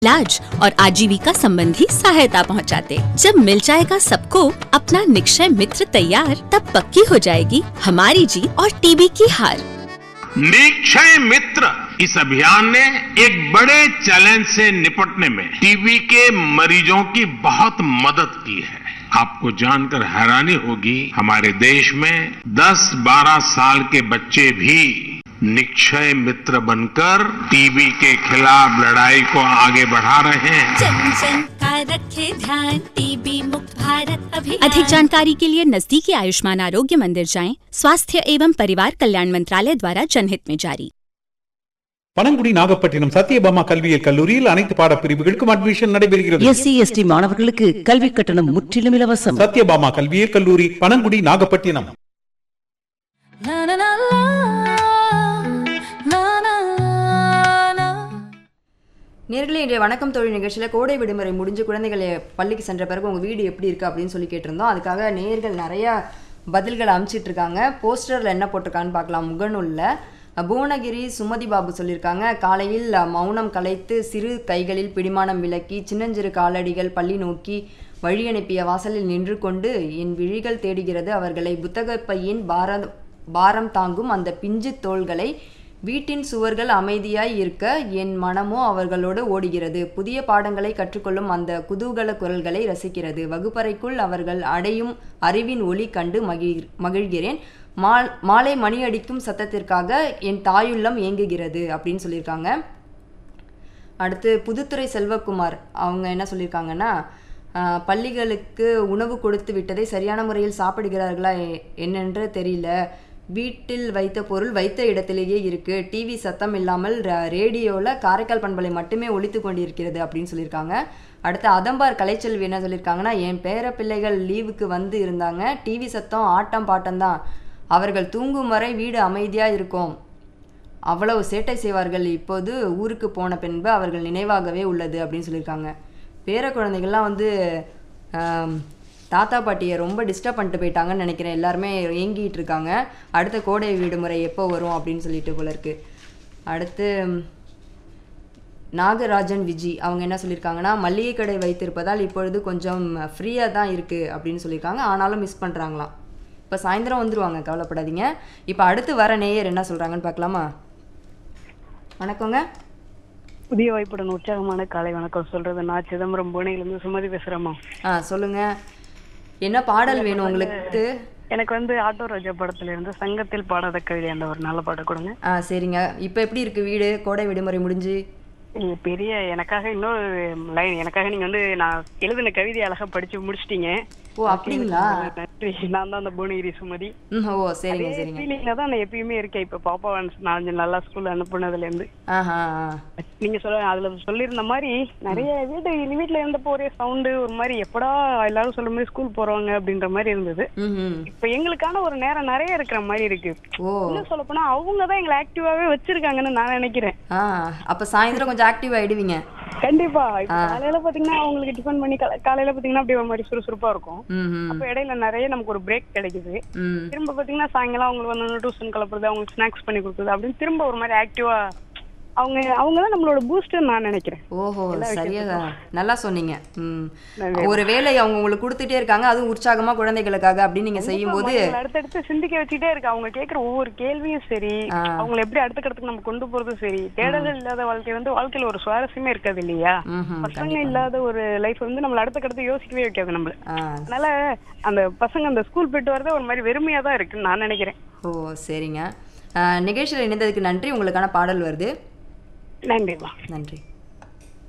इलाज और आजीविका संबंधी सहायता पहुंचाते। जब मिल जाएगा सबको अपना निक्षय मित्र तैयार तब पक्की हो जाएगी हमारी जीत और टीबी की हार निक्षय मित्र इस अभियान ने एक बड़े चैलेंज से निपटने में टीबी के मरीजों की बहुत मदद की है आपको जानकर हैरानी होगी हमारे देश में 10-12 साल के बच्चे भी निक्षय मित्र बनकर टीबी के खिलाफ लड़ाई को आगे बढ़ा रहे हैं जन जन का रखे ध्यान टीबी मुक्त भारत अभियान अधिक जानकारी के लिए नजदीकी आयुष्मान आरोग्य मंदिर जाएं स्वास्थ्य एवं परिवार कल्याण मंत्रालय द्वारा जनहित में जारी பனங்குடி நாகப்பட்டினம் சத்யபாமா கல்வியியல் கல்லூரியில் அனைத்து பாடப்பிரிவுகளுக்கும் அட்மிஷன் நடைபெறுகிறது எஸ்சி எஸ்டி மாணவர்களுக்கு கல்வி கட்டணம் முற்றிலும் இலவசம் சத்யபாமா கல்வியியல் கல்லூரி பனங்குடி நாகப்பட்டினம் நேர்களே இன்றைய வணக்கம் தொழில் நிகழ்ச்சியில் கோடை விடுமுறை முடிஞ்சு குழந்தைகள் பள்ளிக்கு சென்ற பிறகு உங்கள் வீடு எப்படி இருக்குது அப்படின்னு சொல்லி கேட்டிருந்தோம் அதுக்காக நேர்கள் நிறையா பதில்களை அனுப்பிச்சிட்டு இருக்காங்க போஸ்டரில் என்ன போட்டிருக்கான்னு பார்க்கலாம் முகநூலில் புவனகிரி சுமதி பாபு சொல்லியிருக்காங்க காலையில் மௌனம் கலைத்து சிறு கைகளில் பிடிமானம் விலக்கி சின்னஞ்சிறு காலடிகள் பள்ளி நோக்கி வழி அனுப்பிய வாசலில் நின்று கொண்டு என் விழிகள் தேடுகிறது அவர்களை புத்தகப் பையின் பார பாரம் தாங்கும் அந்த பிஞ்சு தோள்களை வீட்டின் சுவர்கள் அமைதியாய் இருக்க என் மனமோ அவர்களோடு ஓடுகிறது புதிய பாடங்களை கற்றுக்கொள்ளும் அந்த குதூகல குரல்களை ரசிக்கிறது வகுப்பறைக்குள் அவர்கள் அடையும் அறிவின் ஒளி கண்டு மகிழ் மகிழ்கிறேன் மால் மாலை மணி அடிக்கும் சத்தத்திற்காக என் தாயுள்ளம் ஏங்குகிறது அப்படின்னு சொல்லியிருக்காங்க அடுத்து புதுத்துறை செல்வகுமார் அவங்க என்ன சொல்லியிருக்காங்கன்னா ஆஹ், பள்ளிகளுக்கு உணவு கொடுத்து விட்டதை சரியான முறையில் சாப்பிடுகிறார்களா எ- என்னென்று தெரியல வீட்டில் வைத்த பொருள் வைத்த இடத்திலேயே இருக்கு டிவி சத்தம் இல்லாமல் ர- ரேடியோவில் காரைக்கால் பண்பலை மட்டுமே ஒலித்து கொண்டிருக்கிறது அப்படின்னு சொல்லியிருக்காங்க அடுத்து அதம்பார் கலைச்செல்வி என்ன சொல்லியிருக்காங்கன்னா என் பேர பிள்ளைகள் லீவுக்கு வந்து இருந்தாங்க டிவி சத்தம் ஆட்டம் பாட்டம் தான் அவர்கள் தூங்கும் வரை வீடு அமைதியாக இருக்கும் அவ்வளவு சேட்டை செய்வார்கள் இப்போது ஊருக்கு போன பின்பு அவர்கள் நினைவாகவே உள்ளது அப்படின்னு சொல்லியிருக்காங்க பேர குழந்தைகள்லாம் வந்து ஆம், தாத்தா பாட்டியை ரொம்ப டிஸ்டர்ப் பண்ணிட்டு போயிட்டாங்கன்னு நினைக்கிறேன் எல்லாருமே ஏங்கிட்டு இருக்காங்க அடுத்த கோடை விடுமுறை எப்போ வரும் அப்படின்னு சொல்லிட்டு போல இருக்கு அடுத்து நாகராஜன் விஜி அவங்க என்ன சொல்லியிருக்காங்கன்னா மளிகை கடை வைத்திருப்பதால் இப்பொழுது கொஞ்சம் ஃப்ரீயாக தான் இருக்குது அப்படின்னு சொல்லியிருக்காங்க ஆனாலும் மிஸ் பண்ணுறாங்களாம் இப்போ சாயந்தரம் வந்துருவாங்க கவலைப்படாதீங்க இப்போ அடுத்து வர நேயர் என்ன சொல்கிறாங்கன்னு பார்க்கலாமா வணக்கங்க புதிய வாய்ப்புடன் உற்சாகமான காலை வணக்கம் சொல்றது நான் சிதம்பரம் புவனையிலிருந்து சுமதி பேசுறேம்மா ஆ சொல்லுங்கள் என்ன பாடல் வேணும் உங்களுக்கு எனக்கு வந்து ஆட்டோ ராஜா படத்துல இருந்து சங்கத்தில் பாடாத கவிதை அந்த ஒரு நல்ல பாட்டை கொடுங்க ஆ சரிங்க இப்போ எப்படி இருக்குது வீடு கோடை விடுமுறை முடிஞ்சு நீங்க பெரிய எனக்காக இன்னொரு லைன் எனக்காக நீங்க வந்து நான் எழுதின கவிதை அழகா படிச்சு முடிச்சிட்டீங்க ஓ அப்படிங்களா நன்றி நான் தான் அந்த புவனகிரி சுமதி ம் ஓ சரிங்க சரிங்க ஃபீலிங்ல தான் நான் எப்பயுமே இருக்கேன் இப்ப பாப்பா நாலஞ்சு நல்லா ஸ்கூல் அனுப்புனதுல இருந்து ஆஹா ஆ. நீங்க சொல்ல அதுல சொல்லியிருந்த மாதிரி நிறைய வீடு வீட்டுல இருந்தப்போ ஒரே சவுண்டு ஒரு மாதிரி எப்படா எல்லாரும் சொல்ற மாதிரி ஸ்கூல் போறவங்க அப்படின்ற மாதிரி இருந்தது ம் ம் இப்ப எங்களுக்கான ஒரு நேரம் நிறைய இருக்கிற மாதிரி இருக்கு ஓ இன்னும் சொல்ல போனா அவங்க தான் எங்களை ஆக்டிவாவே வச்சிருக்காங்கன்னு நான் நினைக்கிறேன் ஆ அப்போ சாயந்தரம் கொஞ்சம் ஆக்டிவ் ஆகிடுவீங்க கண்டிப்பா இப்ப காலையில பாத்தீங்கன்னா அவங்களுக்கு டிஃபன் பண்ணி காலை- காலையில பாத்தீங்கன்னா அப்படியே ஒரு மாதிரி சுறுசுறுப்பா இருக்கும் ம் ம் அப்ப இடையில நிறைய நமக்கு ஒரு பிரேக் கிடைக்குது ம் திரும்ப பாத்தீங்கன்னா சாயங்காலம் அவங்களுக்கு வந்து டியூஷன் கிளப்புறது அவங்களுக்கு ஸ்நாக்ஸ் பண்ணி கொடுக்குறது அப்படின்னு திரும்ப ஒரு மாதிரி ஆக்டிவா அவங்க அவங்க தான் நம்மளோட பூஸ்டர் நான் நினைக்கிறேன் ஓஹோ சரியா நல்லா சொன்னீங்க ம் நன்றி. ஒரு வேலை அவங்க உங்களுக்கு கொடுத்துட்டே இருக்காங்க அதுவும் உற்சாகமா குழந்தைகளுக்காக அப்படின்னு நீங்க செய்யும்போது அவங்களை அடுத்தடுத்து சிந்திக்க வச்சுட்டே இருக்கு அவங்க கேக்குற ஒவ்வொரு கேள்வியும் சரி ஆ. அவங்களை எப்படி அடுத்த கட்டத்துக்கு நம்ம கொண்டு போறதும் சரி தேடல்கள் இல்லாத வாழ்க்கை வந்து வாழ்க்கையில ஒரு சுவாரஸ்யமே இருக்காது இல்லையா ம்ஹும், பசங்க இல்லாத ஒரு லைஃப் வந்து நம்மள அடுத்த கட்டத்தை யோசிக்கவே வைக்காது நம்மள ஆ அதனால அந்த பசங்க அந்த ஸ்கூல் போயிட்டு வரதே ஒரு மாதிரி வெறுமையா தான் இருக்குன்னு நான் நினைக்கிறேன் ஓ சரிங்க ஆ, நிகழ்ச்சியில் இணைந்ததுக்கு நன்றி உங்களுக்கான பாடல் வருது நன்றிமா நன்றி